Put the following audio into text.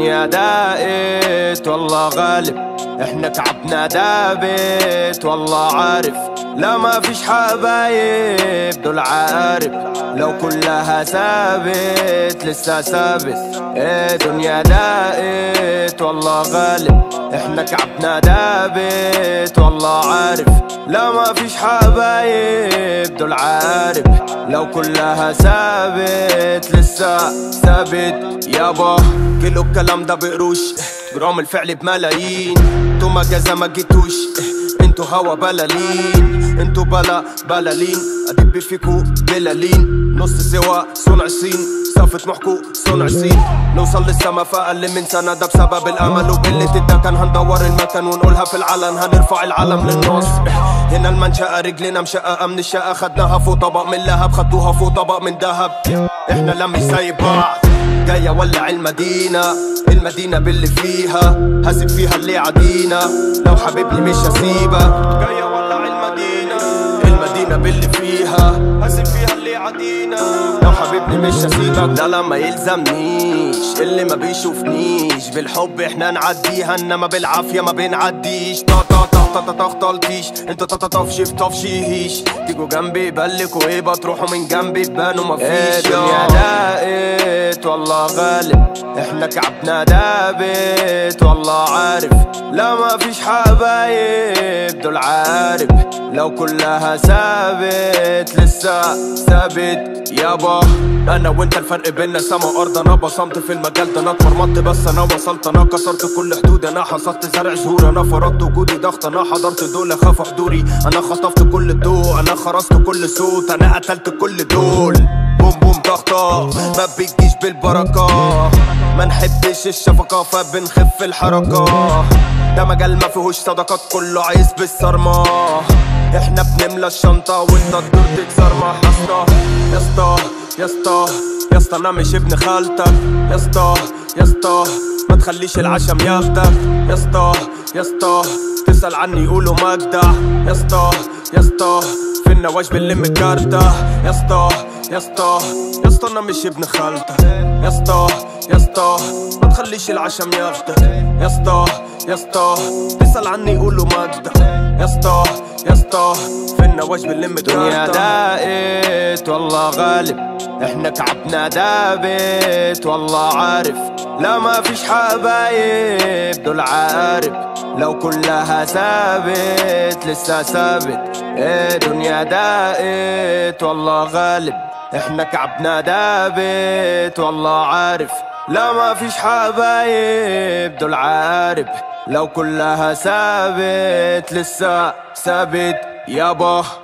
دنيا داقت والله غالب احنا كعبنا دابت والله عارف لا ما فيش حبايب دول عارب لو كلها ثابت لسه ثابت ايه دنيا داقت والله غالب احنا كعبنا دابت والله عارف لا ما فيش حبايب دول عارب لو كلها ثابت لسه ثابت يابا كيلو الكلام ده بقروش جرام الفعل بملايين انتو ما جازة ما جيتوش انتو هوا بلالين انتو بلا بلالين ادب فيكو بلالين نص سوا صنع الصين صفة محكو صنع الصين نوصل للسما في اقل من سنة ده بسبب الامل وقلة الدكن هندور المكان ونقولها في العلن هنرفع العلم للنص هنا المنشأة رجلنا مشققة من الشقة خدناها فوق طبق من لهب خدوها فوق طبق من دهب احنا لا مش زي بعض جاية ولع المدينة المدينة باللي فيها هسيب فيها اللي عدينا لو حبيبني مش هسيبك جاية ولع المدينة المدينة باللي فيها هسيب فيها اللي عدينا لو حبيبني مش هسيبك ده لا ما يلزمنيش اللي ما بيشوفنيش بالحب احنا نعديها انما بالعافية ما بنعديش طا طا طا طا طا طلتيش انت طا طا طفشي في طفشيهيش تيجوا جنبي بلكوا ايه بتروحوا من جنبي تبانوا مفيش دنيا دقت والله غالب احنا كعبنا دابت والله عارف لا ما فيش حبايب دول عارف لو كلها ثابت لسه ثابت يابا انا وانت الفرق بينا سما وارض انا بصمت في المجال ده انا اتمرمطت بس انا وصلت انا كسرت كل حدود انا حصدت زرع زهور انا فرضت وجودي ضغط انا حضرت دول خافوا حضوري انا خطفت كل الضوء انا خرجت كل صوت انا قتلت كل دول بوم بوم ضغطة ما بتجيش بالبركة ما نحبش الشفقة فبنخف الحركة ده مجال ما فيهوش صداقات كله عايز بالصرمة احنا بنملى الشنطة وانت تدور تكسر مع حسطة يا اسطى يا اسطى يا اسطى انا مش ابن خالتك يا اسطى يا اسطى ما تخليش العشم ياخدك يا اسطى يا اسطى تسأل عني يقولوا مجدع يا اسطى يا اسطى في النواش بنلم الكارتة يا اسطى يا اسطى يا اسطى انا مش ابن خالتك يا اسطى يا اسطى ما تخليش العشم ياخدك يا اسطى يا اسطى تسأل عني يقولوا مجدع يا اسطى يا اسطى في النواش بنلم الدنيا دقت والله غالب احنا كعبنا دابت والله عارف لا ما فيش حبايب دول عارب لو كلها ثابت لسه ثابت ايه دنيا دقت والله غالب احنا كعبنا دابت والله عارف لا ما فيش حبايب دول عارب لو كلها ثابت لسه ثابت يابا